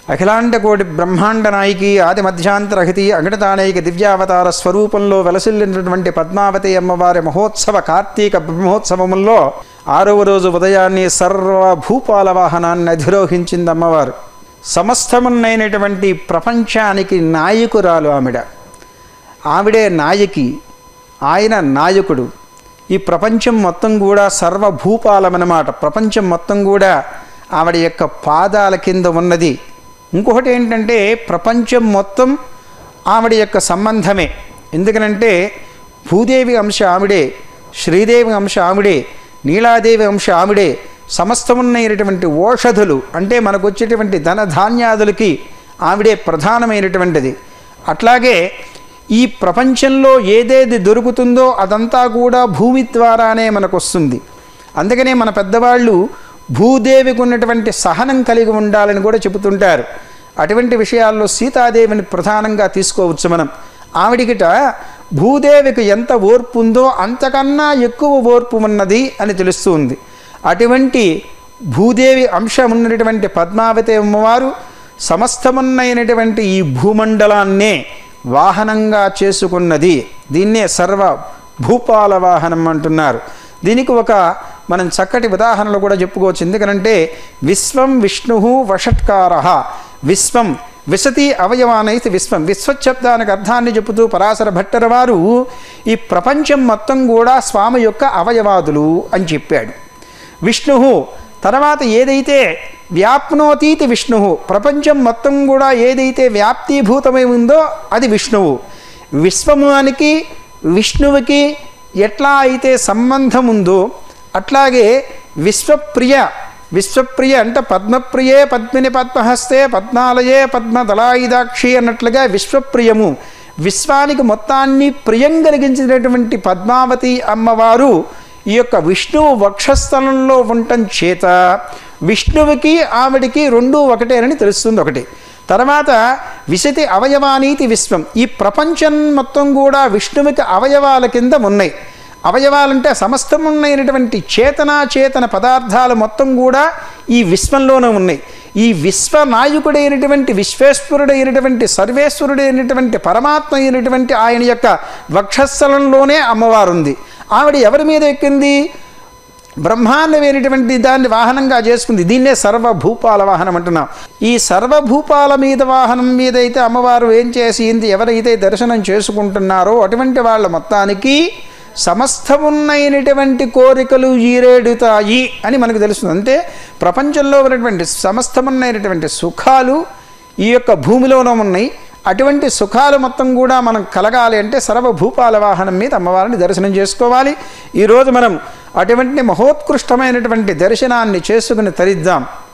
అఖిలాండ కోటి బ్రహ్మాండ నాయకి ఆది మధ్యాంతరహితి అగణతానైక దివ్యావతార స్వరూపంలో వెలసిల్లినటువంటి పద్మావతి అమ్మవారి మహోత్సవ కార్తీక బ్రహ్మోత్సవముల్లో ఆరవ రోజు ఉదయాన్నే సర్వ భూపాల వాహనాన్ని అధిరోహించింది అమ్మవారు సమస్తమున్నైనటువంటి ప్రపంచానికి నాయకురాలు ఆవిడ ఆవిడే నాయకి ఆయన నాయకుడు ఈ ప్రపంచం మొత్తం కూడా సర్వభూపాలమన్నమాట ప్రపంచం మొత్తం కూడా ఆవిడ యొక్క పాదాల కింద ఉన్నది ఇంకొకటి ఏంటంటే ప్రపంచం మొత్తం ఆవిడ యొక్క సంబంధమే ఎందుకనంటే భూదేవి అంశ ఆవిడే శ్రీదేవి అంశ ఆవిడే నీలాదేవి అంశ ఆవిడే సమస్తమున్నైనటువంటి ఓషధులు అంటే మనకు వచ్చేటువంటి ధన ధాన్యాదులకి ఆవిడే ప్రధానమైనటువంటిది అట్లాగే ఈ ప్రపంచంలో ఏదేది దొరుకుతుందో అదంతా కూడా భూమి ద్వారానే మనకు వస్తుంది అందుకనే మన పెద్దవాళ్ళు భూదేవికి ఉన్నటువంటి సహనం కలిగి ఉండాలని కూడా చెబుతుంటారు అటువంటి విషయాల్లో సీతాదేవిని ప్రధానంగా తీసుకోవచ్చు మనం ఆవిడికిట భూదేవికి ఎంత ఓర్పు ఉందో అంతకన్నా ఎక్కువ ఓర్పు ఉన్నది అని తెలుస్తుంది అటువంటి భూదేవి అంశం ఉన్నటువంటి పద్మావతి అమ్మవారు సమస్తమున్నైనటువంటి ఈ భూమండలాన్నే వాహనంగా చేసుకున్నది దీన్నే సర్వ భూపాల వాహనం అంటున్నారు దీనికి ఒక మనం చక్కటి ఉదాహరణలు కూడా చెప్పుకోవచ్చు ఎందుకనంటే విశ్వం విష్ణు వషట్కార విశ్వం విశతి అవయవానైతే విశ్వం విశ్వశబ్దానికి అర్థాన్ని చెబుతూ పరాశర భట్టర వారు ఈ ప్రపంచం మొత్తం కూడా స్వామి యొక్క అవయవాదులు అని చెప్పాడు విష్ణు తర్వాత ఏదైతే వ్యాప్నోతీతి విష్ణు ప్రపంచం మొత్తం కూడా ఏదైతే వ్యాప్తీభూతమై ఉందో అది విష్ణువు విశ్వమునికి విష్ణువుకి ఎట్లా అయితే సంబంధం ఉందో అట్లాగే విశ్వప్రియ విశ్వప్రియ అంటే పద్మప్రియే పద్మిని పద్మహస్తే పద్మాలయే పద్మదళాయుధాక్షి అన్నట్లుగా విశ్వప్రియము విశ్వానికి మొత్తాన్ని ప్రియం కలిగించినటువంటి పద్మావతి అమ్మవారు ఈ యొక్క విష్ణువు వక్షస్థలంలో ఉండటం చేత విష్ణువుకి ఆవిడికి రెండూ ఒకటేనని తెలుస్తుంది ఒకటి తర్వాత విశతి అవయవానీతి విశ్వం ఈ ప్రపంచం మొత్తం కూడా విష్ణువుకి అవయవాల కింద ఉన్నాయి అవయవాలంటే సమస్తమున్నైనటువంటి చేతనాచేతన పదార్థాలు మొత్తం కూడా ఈ విశ్వంలోనే ఉన్నాయి ఈ విశ్వనాయకుడైనటువంటి విశ్వేశ్వరుడైనటువంటి సర్వేశ్వరుడైనటువంటి పరమాత్మ అయినటువంటి ఆయన యొక్క వక్షస్థలంలోనే అమ్మవారు ఉంది ఆవిడ ఎవరి మీద ఎక్కింది బ్రహ్మాండమైనటువంటి దాన్ని వాహనంగా చేసుకుంది దీన్నే సర్వభూపాల వాహనం అంటున్నాం ఈ సర్వభూపాల మీద వాహనం మీద అయితే అమ్మవారు ఏం చేసింది ఎవరైతే దర్శనం చేసుకుంటున్నారో అటువంటి వాళ్ళ మొత్తానికి సమస్తమున్నైనటువంటి కోరికలు ఈరేడుతాయి అని మనకు తెలుస్తుంది అంటే ప్రపంచంలో ఉన్నటువంటి సమస్తమున్నైనటువంటి సుఖాలు ఈ యొక్క భూమిలోనే ఉన్నాయి అటువంటి సుఖాలు మొత్తం కూడా మనం కలగాలి అంటే సర్వభూపాల వాహనం మీద అమ్మవారిని దర్శనం చేసుకోవాలి ఈరోజు మనం అటువంటి మహోత్కృష్టమైనటువంటి దర్శనాన్ని చేసుకుని తరిద్దాం